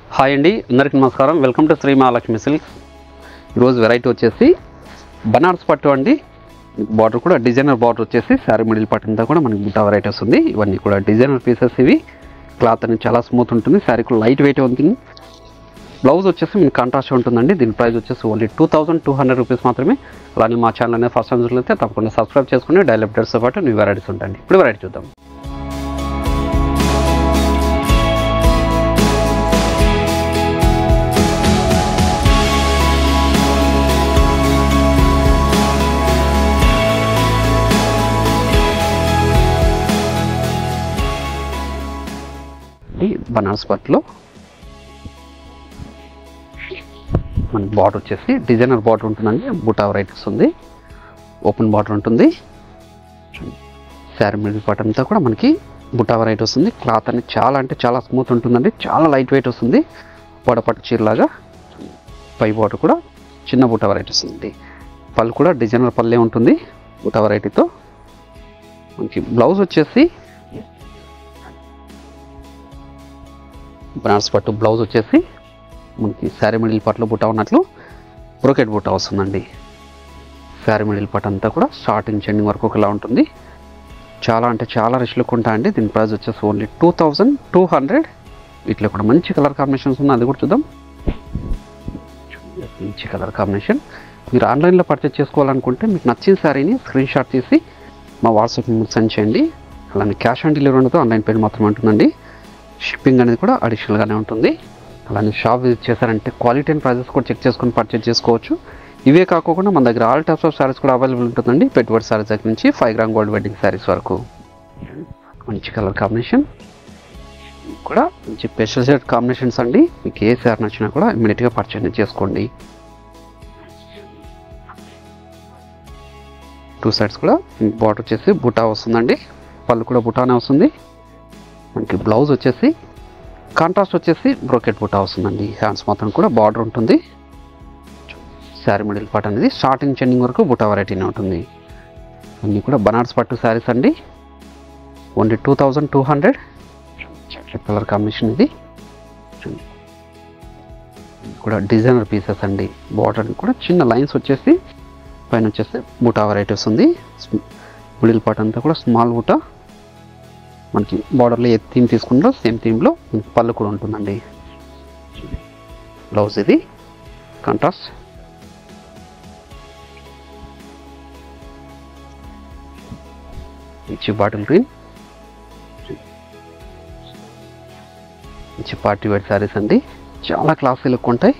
Hi అండి అందరికీ నమస్కారం welcome to Shri Mahalakshmi silk ఈరోజు వెరైటీ వచ్చేసి బనారస్ పట్టు అండి బార్డర్ కూడా డిజైనర్ బార్డర్ వచ్చేసి శారీ మిడిల్ పట్టు అంతా కూడా మనకి బుట్టా వెరైటీ వస్తుంది ఇవన్నీ కూడా డిజైనర్ పీసెస్ ఇవి క్లాత్ అనేది చాలా స్మూత్ ఉంటుంది శారీ కూడా లైట్ వెయిట్ ఉంటుంది బ్లౌజ్ వచ్చేసి మీకు కాంట్రాస్ట్ ఉంటుందండి దీని ప్రైస్ వచ్చేసి only two thousand two hundred rupees మాత్రమే అలానే మా ఛానల్ అనేది ఫస్ట్ టైం చూసినట్లయితే తప్పకుండా సబ్స్క్రైబ్ చేసుకుని డైలీ అప్డేట్స్తో పాటు న్యూ వెరైటీస్ ఉంటాయండి ఇప్పుడు వెరైటీ చూద్దాం ఈ బనారస్ పట్టులో మనకి బార్డర్ వచ్చేసి డిజైనర్ బార్డర్ ఉంటుందండి బుటా వెరైటీస్ ఉంది ఓపెన్ బార్డర్ ఉంటుంది శారీ మిడిల్ పార్ట్ అంతా కూడా మనకి బుటా వెరైటీ వస్తుంది క్లాత్ అనేది చాలా అంటే చాలా స్మూత్ ఉంటుందండి చాలా లైట్ వెయిట్ వస్తుంది పొడపట్టు చీరలాగా పై బార్డర్ కూడా చిన్న బుటా వెరైటీ వస్తుంది పళ్ళు కూడా డిజైనర్ పల్లె ఉంటుంది బుటా వెరైటీతో మనకి బ్లౌజ్ వచ్చేసి బనారస్ పట్టు బ్లౌజ్ వచ్చేసి మనకి శారీ మిడిల్ పట్టులో బుట్ట ఉన్నట్లు బ్రోకెట్ బుట్ట వస్తుందండి శారీ మిడిల్ పట్టు అంతా కూడా స్టార్టింగ్ చెండింగ్ వరకు ఒకలా ఉంటుంది చాలా అంటే చాలా రిచ్ లుక్ ఉంటాయండి దీని ప్రైస్ వచ్చేసి only two thousand two hundred వీటిలో కూడా మంచి కలర్ కాంబినేషన్స్ ఉన్నాయి అది కూడా చూద్దాం మంచి కలర్ కాంబినేషన్ మీరు ఆన్లైన్లో పర్చేస్ చేసుకోవాలనుకుంటే మీకు నచ్చిన శారీని స్క్రీన్ షాట్ తీసి మా వాట్సాప్ సెండ్ చేయండి అలానే క్యాష్ ఆన్ డెలివరీ ఉండదు ఆన్లైన్ పేమెంట్ మాత్రమే ఉంటుందండి షిప్పింగ్ అనేది కూడా అడిషనల్గానే ఉంటుంది అలానే షాప్ విజిట్ చేశారంటే క్వాలిటీ అండ్ ప్రైజెస్ కూడా చెక్ చేసుకొని పర్చేజ్ చేసుకోవచ్చు ఇవే కాకుండా మన దగ్గర ఆల్ టైప్స్ ఆఫ్ శారీస్ కూడా అవైలబుల్ ఉంటుందండి పెట్టుబడి శారీస్ దగ్గర నుంచి five gram gold wedding saris వరకు మంచి కలర్ కాంబినేషన్ కూడా మంచి స్పెషల్ షేడ్ కాంబినేషన్స్ అండి మీకు ఏ శారీ నచ్చినా కూడా ఇమీడియట్గా పర్చేజ్ చేసుకోండి టూ సైడ్స్ కూడా బార్డర్ వచ్చేసి బుటా వస్తుందండి పళ్ళు కూడా బుటానే వస్తుంది మనకి బ్లౌజ్ వచ్చేసి కాంట్రాస్ట్ వచ్చేసి బ్రోకెట్ బుటా వస్తుందండి హ్యాండ్స్ మాత్రం కూడా బార్డర్ ఉంటుంది శారీ మిడిల్ పార్ట్ అనేది స్టార్టింగ్ చెండింగ్ వరకు బుటా వెరైటీనే ఉంటుంది అన్నీ కూడా బనారస్ పట్టు శారీస్ అండి only two thousand two hundred colour combination ఇది ఇది కూడా డిజైనర్ పీసెస్ అండి బార్డర్ కూడా చిన్న లైన్స్ వచ్చేసి పైన వచ్చేసి బుటా వెరైటీ వస్తుంది మిడిల్ పార్ట్ అంతా కూడా స్మాల్ బుటా మనకి బార్డర్లో ఏ థీమ్ తీసుకుంటారో సేమ్ థీమ్లో మనకి పళ్ళు కూడా ఉంటుందండి బ్లౌజ్ ఇది కాంట్రాస్ట్ ఇచ్చి బాటిల్ గ్రీన్ ఇచ్చి పార్టీ వేర్ శారీస్ అండి చాలా క్లాసీ లుక్ ఉంటాయి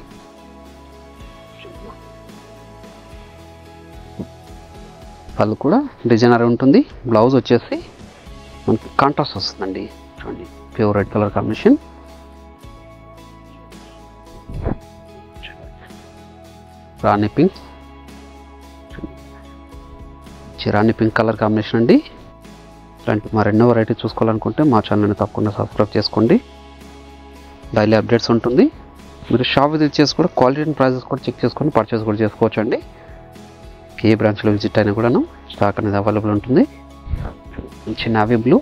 పళ్ళు కూడా డిజైనర్ ఉంటుంది బ్లౌజ్ వచ్చేసి మనకి కాంట్రాస్ట్ వస్తుందండి చూడండి pure red colour combination rani pink rani pink colour combination అండి ఇలాంటి మా రెండో వెరైటీ చూసుకోవాలనుకుంటే మా ఛానల్ని తప్పకుండా సబ్స్క్రైబ్ చేసుకోండి డైలీ అప్డేట్స్ ఉంటుంది మీరు షాప్ విజిట్ చేసి కూడా క్వాలిటీ అండ్ ప్రైజెస్ కూడా చెక్ చేసుకొని పర్చేస్ కూడా చేసుకోవచ్చు అండి ఏ బ్రాంచ్లో విజిట్ అయినా కూడాను స్టాక్ అనేది అవైలబుల్ ఉంటుంది మంచి నావీ బ్లూ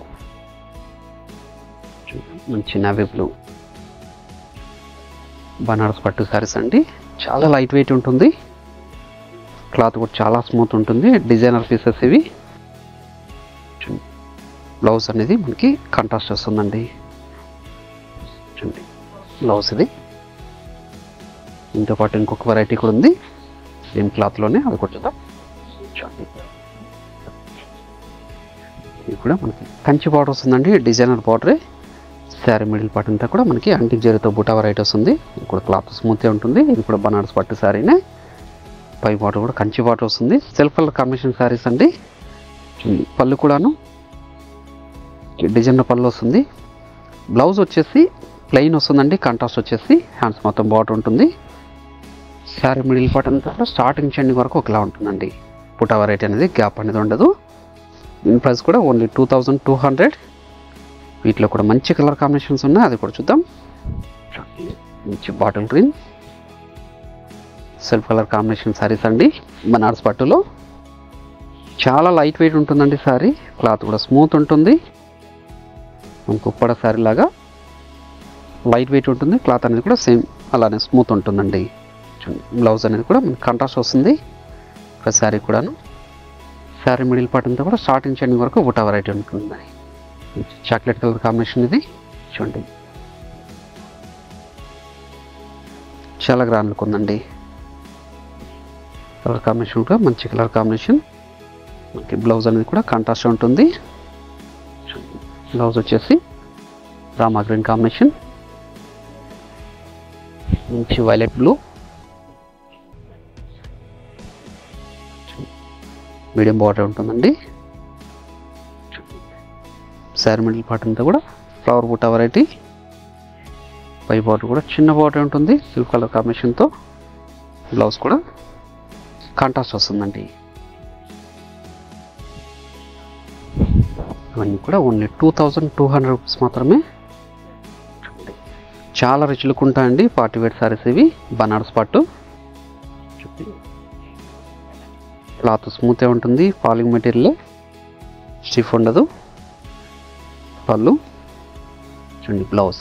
మంచి నావీ బ్లూ బనారస్ పట్టు శారీస్ అండి చాలా లైట్ వెయిట్ ఉంటుంది క్లాత్ కూడా చాలా స్మూత్ ఉంటుంది డిజైనర్ పీసెస్ ఇవి బ్లౌజ్ అనేది మనకి కాంట్రాస్ట్ వస్తుందండి చూడండి బ్లౌజ్ ఇది దీంతో పాటు ఇంకొక వెరైటీ కూడా ఉంది సేమ్ క్లాత్లోనే అది కూడా చూద్దాం చూడండి ఇది కూడా మనకి కంచి బార్డర్ వస్తుందండి డిజైనర్ బార్డరే శారీ మిడిల్ పార్ట్ అంతా కూడా మనకి అంటిక్ జరీతో బుటా వెరైటీ వస్తుంది ఇది కూడా క్లాత్ స్మూత్గా ఉంటుంది ఇది కూడా బనారస్ పట్టు శారీనే పై బార్డర్ కూడా కంచి బార్డర్ వస్తుంది సెల్ఫ్ కలర్ కాంబినేషన్ శారీస్ అండి చూడండి పళ్ళు కూడాను డిజైనర్ పళ్ళు వస్తుంది బ్లౌజ్ వచ్చేసి ప్లెయిన్ వస్తుందండి కాంట్రాస్ట్ వచ్చేసి హ్యాండ్స్ మొత్తం బార్డర్ ఉంటుంది శారీ మిడిల్ పార్ట్ అంతా కూడా స్టార్టింగ్ చెండింగ్ వరకు ఒకలా ఉంటుందండి పుటా వెరైటీ అనేది గ్యాప్ అనేది ఉండదు దీని ప్రైస్ కూడా only two thousand two hundred వీటిలో కూడా మంచి కలర్ కాంబినేషన్స్ ఉన్నాయి అది కూడా చూద్దాం మంచి bottle green self colour combination saris అండి బనారస్ పట్టులో చాలా లైట్ వెయిట్ ఉంటుందండి శారీ క్లాత్ కూడా స్మూత్ ఉంటుంది మనకు ఉప్పడ శారీ లాగా లైట్ వెయిట్ ఉంటుంది క్లాత్ అనేది కూడా సేమ్ అలానే స్మూత్ ఉంటుందండి చూడండి బ్లౌజ్ అనేది కూడా మనకి కాంట్రాస్ట్ వస్తుంది ఒక శారీ కూడాను శారీ మిడిల్ పార్ట్ అంతా కూడా స్టార్టింగ్ చెండింగ్ వరకు బుటా వెరైటీ ఉంటుంది చాక్లెట్ కలర్ కాంబినేషన్ ఇది చూడండి చాలా గ్రాండ్ లుక్ ఉందండి కలర్ కాంబినేషన్ కూడా మంచి కలర్ కాంబినేషన్ మనకి బ్లౌజ్ అనేది కూడా కాంట్రాస్ట్ ఉంటుంది బ్లౌజ్ వచ్చేసి రామా గ్రీన్ కాంబినేషన్ మంచి వైలెట్ బ్లూ మీడియం బార్డర్ ఉంటుందండి శారీ మిడిల్ పార్ట్ అంతా కూడా ఫ్లవర్ బుట్ట వెరైటీ పై బార్డర్ కూడా చిన్న బార్డర్ ఉంటుంది సిల్క్ కలర్ కాంబినేషన్తో బ్లౌజ్ కూడా కాంట్రాస్ట్ వస్తుందండి ఇవన్నీ కూడా only two thousand two hundred rupees మాత్రమే చూడండి. చాలా రిచ్ లుక్ ఉంటాయండి పార్టీ వేర్ సారీస్ ఇవి బనారస్ పట్టు క్లాత్ స్మూత్గా ఉంటుంది ఫాలింగ్ మెటీరియల్ స్టిఫ్ ఉండదు పళ్ళు చూడండి బ్లౌజ్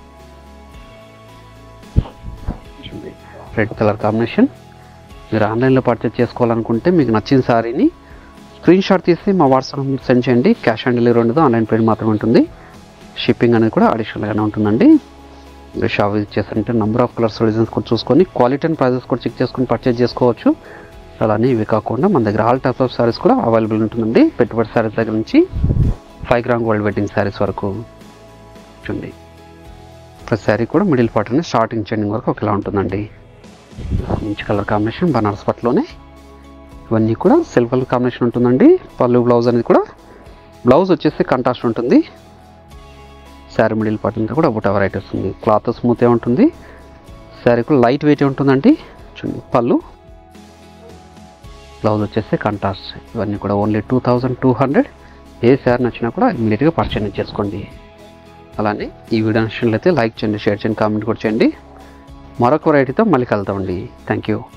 చూడండి రెడ్ కలర్ కాంబినేషన్ మీరు ఆన్లైన్లో పర్చేస్ చేసుకోవాలనుకుంటే మీకు నచ్చిన శారీని స్క్రీన్ షాట్ తీసి మా వాట్సాప్ మీకు సెండ్ చేయండి క్యాష్ ఆన్ డెలివరీ ఉండదు ఆన్లైన్ పేమెంట్ మాత్రమే ఉంటుంది షిప్పింగ్ అనేది కూడా అడిషనల్గానే ఉంటుందండి మీరు షాప్ విజిట్ చేస్తారంటే నెంబర్ ఆఫ్ కలర్స్ డిజైన్స్ కూడా చూసుకొని క్వాలిటీ అండ్ ప్రైజెస్ కూడా చెక్ చేసుకొని పర్చేస్ చేసుకోవచ్చు అలానే ఇవి కాకుండా మన దగ్గర ఆల్ టైప్స్ ఆఫ్ సారీస్ కూడా అవైలబుల్ ఉంటుందండి పెట్టుబడి సారీస్ దగ్గర నుంచి five gram gold wedding saris వరకు చూడండి ప్రతి శారీ కూడా మిడిల్ పార్ట్ అనేది స్టార్టింగ్ చెండింగ్ వరకు ఒకలా ఉంటుందండి మంచి కలర్ కాంబినేషన్ బనారస్ పట్టులోనే ఇవన్నీ కూడా సిల్క్ కలర్ కాంబినేషన్ ఉంటుందండి పళ్ళు బ్లౌజ్ అనేది కూడా బ్లౌజ్ వచ్చేసి కంట్రాస్ట్ ఉంటుంది శారీ మిడిల్ పార్ట్ అంతా కూడా బుటా వెరైటీ వస్తుంది క్లాత్ స్మూత్గా ఉంటుంది శారీ కూడా లైట్ వెయిట్ ఉంటుందండి చూడండి పళ్ళు బ్లౌజ్ వచ్చేసి కంట్రాస్ట్ ఇవన్నీ కూడా only two thousand two hundred ఏ శారీ నచ్చినా కూడా ఇమీడియట్గా పర్చేజ్ చేసుకోండి అలానే ఈ వీడియో నచ్చినట్లయితే లైక్ చేయండి షేర్ చేయండి కామెంట్ కూడా చేయండి మరొక వెరైటీతో మళ్ళీ కలుద్దామండి థ్యాంక్ యూ